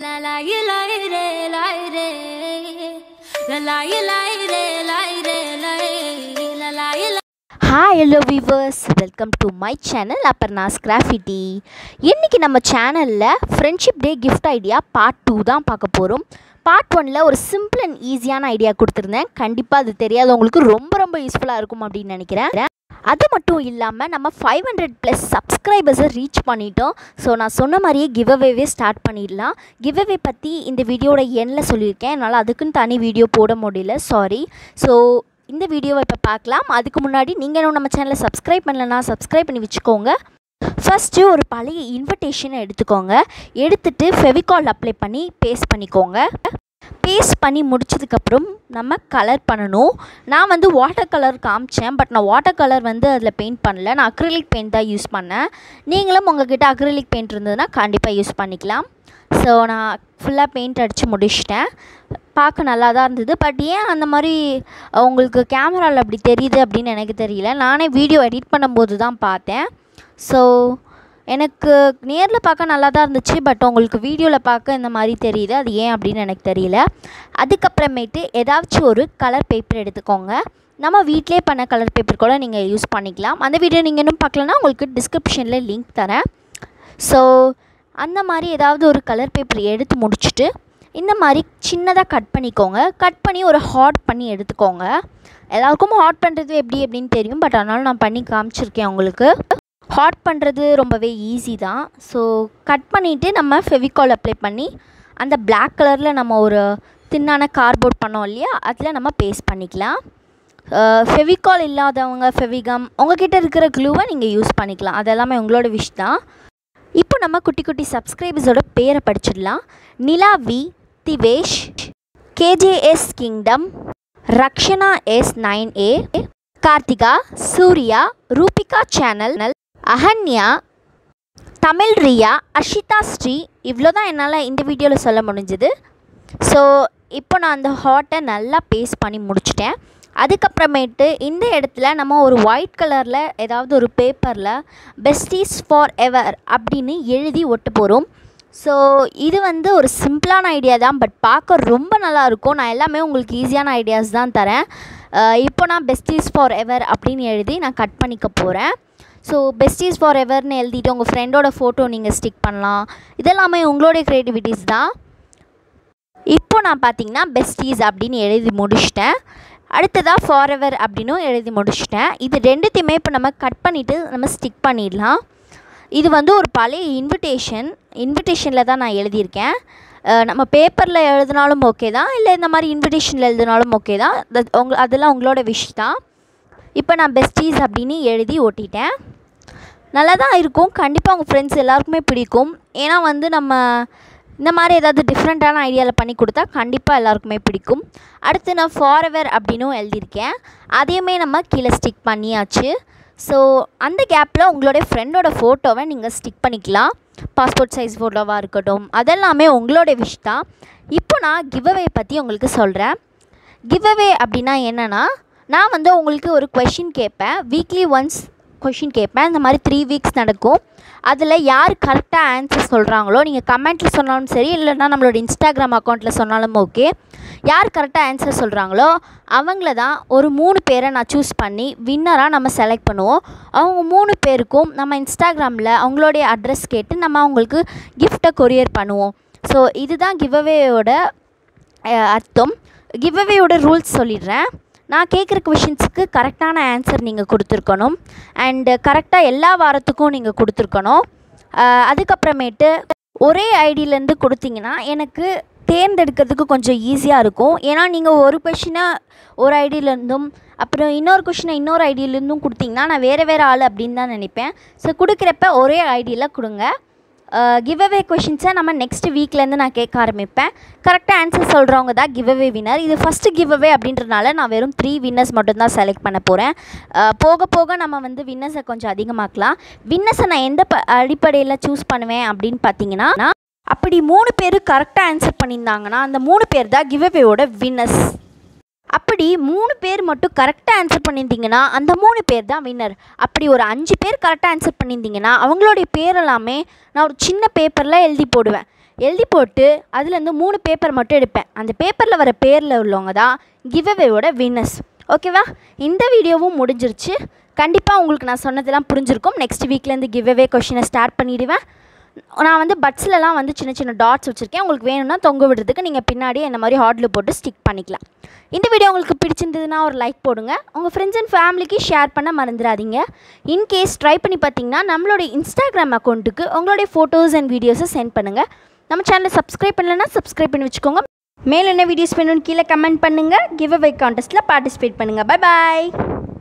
La la ye la ye re la ye re La la ye la ye re la ye re la ye La la ye la hi hello viewers welcome to my channel Aparna's graffiti இன்றைக்கி நம்ம சேனலில் friendship day gift idea part two தான் பார்க்க போகிறோம் part ஒனில் ஒரு simple and ஈஸியான idea கொடுத்துருந்தேன் கண்டிப்பாக அது தெரியாதவங்களுக்கு ரொம்ப ரொம்ப யூஸ்ஃபுல்லாக இருக்கும் அப்படின்னு நினைக்கிறேன் அது மட்டும் இல்லாமல் நம்ம ஃபைவ் ஹண்ட்ரட் ப்ளஸ் சப்ஸ்கிரைபர்ஸை ரீச் பண்ணிட்டோம் ஸோ நான் சொன்ன மாதிரியே கிவ் அவேவே ஸ்டார்ட் பண்ணிடலாம் கிவ் அவே பற்றி இந்த வீடியோட எண்ணில் சொல்லியிருக்கேன் என்னால் அதுக்குன்னு தனி வீடியோ போட முடியல சாரி ஸோ இந்த வீடியோவை இப்போ பார்க்கலாம் அதுக்கு முன்னாடி நீங்கள் இன்னும் நம்ம சேனலை சப்ஸ்கிரைப் பண்ணலன்னா சப்ஸ்கிரைப் பண்ணி வச்சுக்கோங்க ஃபஸ்ட்டு ஒரு பழைய இன்விடேஷனை எடுத்துக்கோங்க எடுத்துட்டு ஃபெவிகால் அப்ளை பண்ணி பேஸ்ட் பண்ணிக்கோங்க பேஸ்ட் பண்ணி முடிச்சதுக்கப்புறம் நம்ம கலர் பண்ணணும் நான் வந்து வாட்டர் கலர் காமிச்சேன் பட் நான் வாட்டர் கலர் வந்து அதில் பெயிண்ட் பண்ணல நான் அக்ரிலிக் பெயிண்ட் தான் யூஸ் பண்ணேன் நீங்களும் உங்ககிட்ட அக்ரிலிக் பெயிண்ட் இருந்ததுன்னா கண்டிப்பாக யூஸ் பண்ணிக்கலாம் ஸோ நான் ஃபுல்லாக பெயிண்ட் அடித்து முடிச்சிட்டேன் பார்க்க நல்லா தான் இருந்தது பட் ஏன் அந்த மாதிரி உங்களுக்கு கேமராவில் அப்படி தெரியுது அப்படின்னு எனக்கு தெரியல நானே வீடியோ எடிட் பண்ணும்போது தான் பார்த்தேன் ஸோ எனக்கு நேரில் பார்க்க நல்லா தான் இருந்துச்சு பட் உங்களுக்கு வீடியோவில் பார்க்க இந்த மாதிரி தெரியுது அது ஏன் அப்படின்னு எனக்கு தெரியல அதுக்கப்புறமேட்டு ஏதாச்சும் ஒரு கலர் பேப்பர் எடுத்துக்கோங்க நம்ம வீட்டிலே பண்ண கலர் பேப்பர் கூட நீங்கள் யூஸ் பண்ணிக்கலாம் அந்த வீடியோ நீங்கள் இன்னும் பார்க்கலன்னா உங்களுக்கு டிஸ்கிரிப்ஷனில் லிங்க் தரேன் ஸோ அந்த மாதிரி ஏதாவது ஒரு கலர் பேப்பர் எடுத்து முடிச்சுட்டு இந்த மாதிரி சின்னதாக கட் பண்ணிக்கோங்க கட் பண்ணி ஒரு ஹாட் பண்ணி எடுத்துக்கோங்க எல்லாருக்கும் ஹாட் பண்ணுறது எப்படி அப்படின்னு தெரியும் பட் அதனால நான் பண்ணி காமிச்சிருக்கேன் உங்களுக்கு ஹாட் பண்ணுறது ரொம்பவே ஈஸி தான் ஸோ கட் பண்ணிவிட்டு நம்ம ஃபெவிகால் அப்ளை பண்ணி அந்த பிளாக் கலரில் நம்ம ஒரு தின்னான கார்போர்ட் பண்ணோம் இல்லையா அதில் நம்ம பேஸ்ட் பண்ணிக்கலாம் ஃபெவிகால் இல்லாதவங்க ஃபெவிகம் உங்ககிட்ட இருக்கிற க்ளூவை நீங்கள் யூஸ் பண்ணிக்கலாம் அதெல்லாமே உங்களோட விஷ் தான் இப்போ நம்ம குட்டி குட்டி சப்ஸ்கிரைபர்ஸோட பேரை படிச்சிடலாம் Nilavi Divesh KJS Kingdom Rakshana S nine A Karthika Surya Rubika channel Ahanya Tamil Riya Ashitha Sri இவ்வளோ தான் என்னால் இந்த வீடியோவில் சொல்ல முடிஞ்சுது ஸோ இப்போ நான் அந்த ஹாட்டை நல்லா பேஸ்ட் பண்ணி முடிச்சிட்டேன் அதுக்கப்புறமேட்டு இந்த இடத்துல நம்ம ஒரு ஒயிட் கலரில் ஏதாவது ஒரு பேப்பரில் பெஸ்டீஸ் ஃபார் எவர் அப்படின்னு எழுதி ஒட்ட போகிறோம் ஸோ இது வந்து ஒரு சிம்பிளான ஐடியா தான் பட் பார்க்க ரொம்ப நல்லா இருக்கும் நான் எல்லாமே உங்களுக்கு ஈஸியான ஐடியாஸ் தான் தரேன் அஹ் இப்போ நான் பெஸ்டீஸ் ஃபார் எவர் அப்படின்னு எழுதி நான் கட் பண்ணிக்க போகிறேன் ஸோ பெஸ்டீஸ் ஃபார் எவர்னு எழுதிட்டு உங்கள் ஃப்ரெண்டோட ஃபோட்டோ நீங்கள் ஸ்டிக் பண்ணலாம் இதெல்லாமே உங்களுடைய க்ரியேட்டிவிட்டிஸ் தான் இப்போ நான் பார்த்தீங்கன்னா பெஸ்டீஸ் அப்படின்னு எழுதி முடிச்சிட்டேன் அடுத்ததாக ஃபாரெவர் அப்படின்னும் எழுதி முடிச்சிட்டேன் இது ரெண்டுத்தையுமே இப்போ நம்ம கட் பண்ணிவிட்டு நம்ம ஸ்டிக் பண்ணிடலாம் இது வந்து ஒரு பழைய இன்விடேஷன் இன்விடேஷனில் தான் நான் எழுதியிருக்கேன் அஹ் நம்ம பேப்பரில் எழுதினாலும் ஓகே தான் இல்லை இந்த மாதிரி இன்விடேஷனில் எழுதினாலும் ஓகே தான் that உங்க அதெல்லாம் உங்களோட விஷ் தான் இப்போ நான் பெஸ்டீஸ் அப்படின்னு எழுதி ஓட்டிட்டேன் நல்லா தான் இருக்கும் கண்டிப்பாக உங்கள் ஃப்ரெண்ட்ஸ் எல்லாருக்குமே பிடிக்கும் ஏன்னா வந்து நம்ம இந்த மாதிரி ஏதாவது டிஃப்ரெண்ட்டான ஐடியாவில் பண்ணி கொடுத்தா கண்டிப்பாக எல்லாருக்குமே பிடிக்கும் அடுத்து நான் ஃபாரெவர் அப்படின்னும் எழுதியிருக்கேன் அதையுமே நம்ம கீழே ஸ்டிக் பண்ணியாச்சு ஸோ அந்த கேப்பில் உங்களுடைய ஃப்ரெண்டோட ஃபோட்டோவை நீங்கள் ஸ்டிக் பண்ணிக்கலாம் பாஸ்போர்ட் சைஸ் ஃபோட்டோவாக இருக்கட்டும் அதெல்லாமே உங்களோட விஷ் தான் இப்போ நான் கிவ்அவே பற்றி உங்களுக்கு சொல்கிறேன் கிவ்அவே அப்படின்னா என்னென்னா நான் வந்து உங்களுக்கு ஒரு கொஷின் கேட்பேன் வீக்லி ஒன்ஸ் கொஷின் கேட்பேன் இந்த மாதிரி த்ரீ வீக்ஸ் நடக்கும் அதில் யார் கரெக்டாக ஆன்சர் சொல்கிறாங்களோ நீங்கள் கமெண்ட்டில் சொன்னாலும் சரி இல்லைன்னா நம்மளோட இன்ஸ்டாகிராம் அக்கௌண்ட்டில் சொன்னாலும் ஓகே யார் கரெக்டாக ஆன்சர் சொல்கிறாங்களோ அவங்கள தான் ஒரு மூணு பேரை நான் சூஸ் பண்ணி வின்னராக நம்ம செலக்ட் பண்ணுவோம் அவங்க மூணு பேருக்கும் நம்ம இன்ஸ்டாகிராமில் அவங்களுடைய அட்ரஸ் கேட்டு நம்ம அவங்களுக்கு கிஃப்ட்டை கொரியர் பண்ணுவோம் ஸோ இதுதான் கிவ்அவேயோட அர்த்தம் கிவ்அவேயோட ரூல்ஸ் சொல்லிடுறேன் நான் கேட்குற கொஷின்ஸுக்கு கரெக்டான ஆன்சர் நீங்கள் கொடுத்துருக்கணும் அண்டு கரெக்டாக எல்லா வாரத்துக்கும் நீங்கள் கொடுத்துருக்கணும் அஹ் அதுக்கப்புறமேட்டு ஒரே ஐடியிலேருந்து கொடுத்தீங்கன்னா எனக்கு தேர்ந்தெடுக்கிறதுக்கு கொஞ்சம் ஈஸியாக இருக்கும் ஏன்னா நீங்கள் ஒரு கொஷினை ஒரு ஐடியிலேருந்தும் அப்புறம் இன்னொரு கொஷினை இன்னொரு ஐடியிலேருந்தும் கொடுத்தீங்கன்னா நான் வேறு வேறு ஆள் அப்படின்னு தான் நினைப்பேன் ஸோ கொடுக்குறப்ப ஒரே ஐடியில் கொடுங்க கிவ்அவே கொஷின்ஸை நம்ம நெக்ஸ்ட் வீக்லேருந்து நான் கேட்க ஆரம்பிப்பேன் கரெக்டாக ஆன்சர் சொல்கிறவங்க தான் கிவ்அவே வின்னர் இது ஃபஸ்ட்டு கிவ்அவே அப்படின்றனால நான் வெறும் த்ரீ வின்னர்ஸ் மட்டும்தான் செலக்ட் பண்ண போகிறேன் போக போக நம்ம வந்து வின்னர்ஸை கொஞ்சம் அதிகமாக்கலாம் வின்னர்ஸை நான் எந்த ப அடிப்படையில் சூஸ் பண்ணுவேன் அப்படின்னு பார்த்தீங்கன்னா அப்படி மூணு பேர் கரெக்டாக ஆன்சர் பண்ணியிருந்தாங்கன்னா அந்த மூணு பேர் தான் கிவ்அவேயோட வின்னர்ஸ் அப்படி மூணு பேர் மட்டும் கரெக்டாக ஆன்சர் பண்ணியிருந்தீங்கன்னா அந்த மூணு பேர் தான் வின்னர் அப்படி ஒரு அஞ்சு பேர் கரெக்டாக ஆன்சர் பண்ணியிருந்தீங்கன்னா அவங்களுடைய பேர் எல்லாமே நான் ஒரு சின்ன பேப்பரில் எழுதி போடுவேன் எழுதி போட்டு அதுலேருந்து மூணு பேப்பர் மட்டும் எடுப்பேன் அந்த பேப்பரில் வர பேரில் உள்ளவங்க தான் கிவ்அவேவோட வின்னர்ஸ் ஓகேவா இந்த வீடியோவும் முடிஞ்சிருச்சு கண்டிப்பாக உங்களுக்கு நான் சொன்னதெல்லாம் புரிஞ்சிருக்கும் நெக்ஸ்ட் வீக்லேருந்து கிவ்அவே கொஷினை ஸ்டார்ட் பண்ணிடுவேன் நான் வந்து பட்ஸ்லலாம் வந்து சின்ன சின்ன டாட்ஸ் வச்சுருக்கேன் உங்களுக்கு வேணும்னா தொங்க விடுறதுக்கு நீங்கள் பின்னாடி இந்த மாதிரி ஹார்டில் போட்டு ஸ்டிக் பண்ணிக்கலாம் இந்த வீடியோ உங்களுக்கு பிடிச்சிருந்ததுன்னா ஒரு லைக் போடுங்க உங்கள் ஃப்ரெண்ட்ஸ் அண்ட் ஃபேமிலிக்கு ஷேர் பண்ண மறந்துடாதீங்க இன்கேஸ் ட்ரை பண்ணி பார்த்தீங்கன்னா நம்மளுடைய இன்ஸ்டாகிராம் அக்கௌண்ட்டுக்கு உங்களுடைய ஃபோட்டோஸ் அண்ட் வீடியோஸை சென்ட் பண்ணுங்கள் நம்ம சேனலை சப்ஸ்கிரைப் பண்ணலைன்னா சப்ஸ்கிரைப் பண்ணி வச்சுக்கோங்க மேலும் என்ன வீடியோஸ் வேணும்னு கீழே கமெண்ட் பண்ணுங்கள் கிவ் அவே கான்டெஸ்ட்டில் பார்ட்டிசிபேட் பண்ணுங்கள் பை பாய்